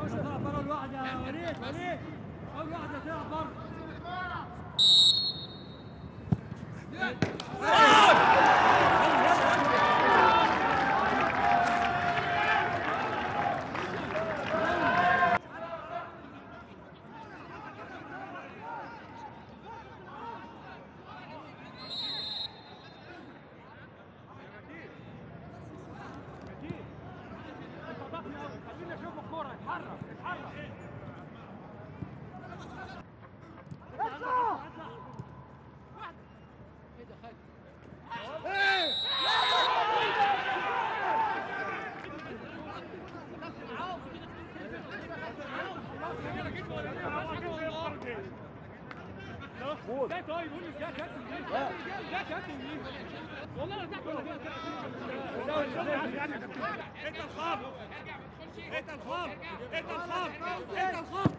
تلعب بره الواحد يا وليد وليد اول واحده تلعب بره خلينا نشوف الكوره اتحرك اتحرك ده طيب قول لي ده كابتن مين؟ ده كابتن مين؟ والله انا تحت ولا انت الخاف انت الخاف انت الخاف انت الخاف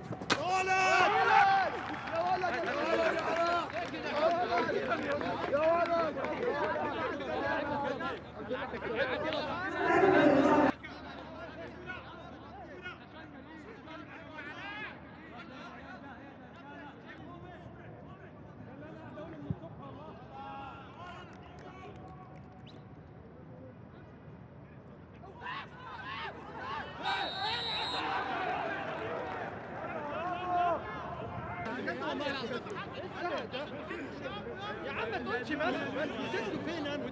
يا عم ما تقولش بس بس مسكته فين انا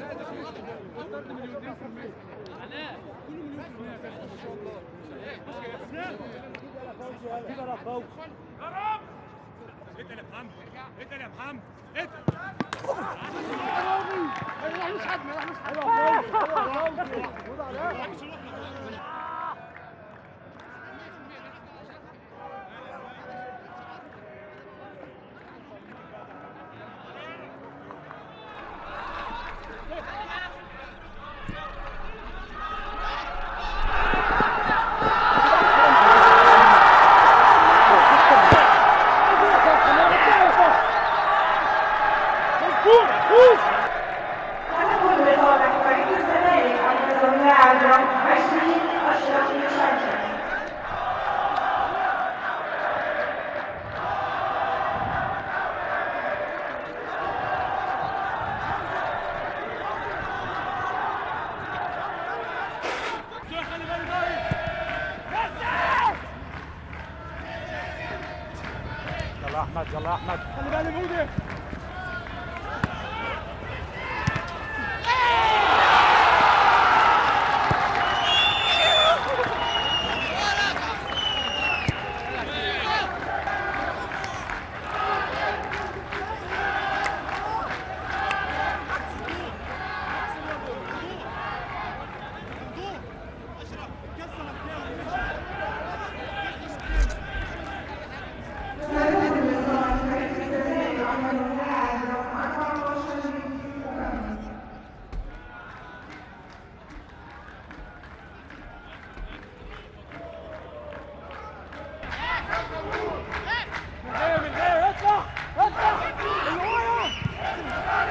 علاء كله مليون في المية فعلا ما شاء الله كده لا خوف انت يا محمد انت يا محمد انت تكون بصالح فريق الزمالك عند اللاعب رقم 20 أشرف مشاكل خلي بالك طيب يلا احمد يلا احمد خلي بالك مودي تكون بصالح فريق الزمالك عند اللاعب رقم 24 ايه من ايه اطلع اطلع اللي ورا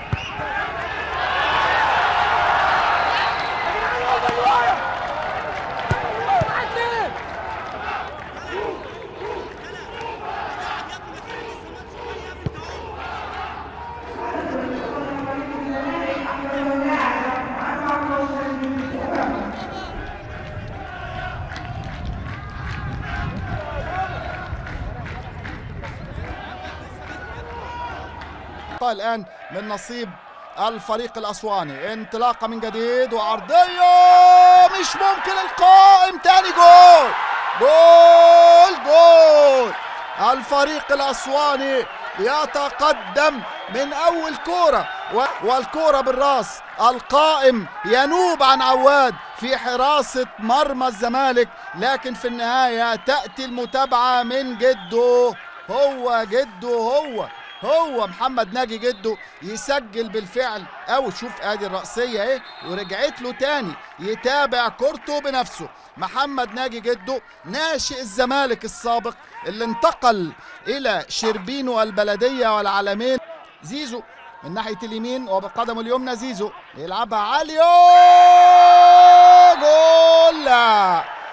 الآن من نصيب الفريق الأسواني انطلاقة من جديد وعرضية مش ممكن القائم تاني جول جول جول الفريق الأسواني يتقدم من أول كورة و- والكورة بالراس القائم ينوب عن عواد في حراسة مرمى الزمالك لكن في النهاية تأتي المتابعة من جده هو جده هو هو محمد ناجي جده يسجل بالفعل او شوف ادي الرأسية اهي ورجعت له تاني يتابع كورته بنفسه محمد ناجي جده ناشئ الزمالك السابق اللي انتقل الى شربينو البلدية والعالمين زيزو من ناحية اليمين وبقدمه اليمنى زيزو يلعبها عالية جول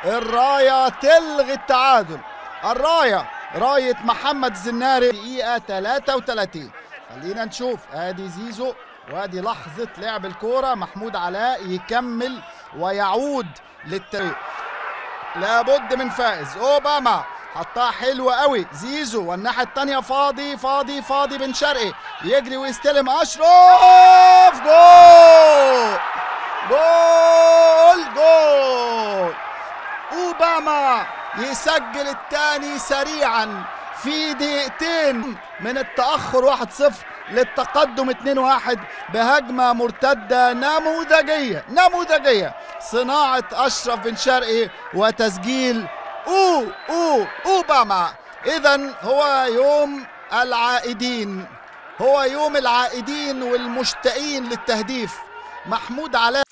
الرايه تلغي التعادل الرايه رايه محمد الزناري دقيقه 33 خلينا نشوف ادي زيزو وادي لحظه لعب الكوره محمود علاء يكمل ويعود للتريق لابد من فائز اوباما حطها حلوة قوي زيزو والناحية التانية فاضي فاضي فاضي بن شرقي يجري ويستلم أشرف جول جول جول أوباما يسجل الثاني سريعا في دقيقتين من التأخر 1-0 للتقدم 2-1 بهجمة مرتدة نموذجية نموذجية صناعة أشرف بن شرقي وتسجيل أو أو أوباما إذا هو يوم العائدين هو يوم العائدين والمشتاقين للتهديف محمود علاء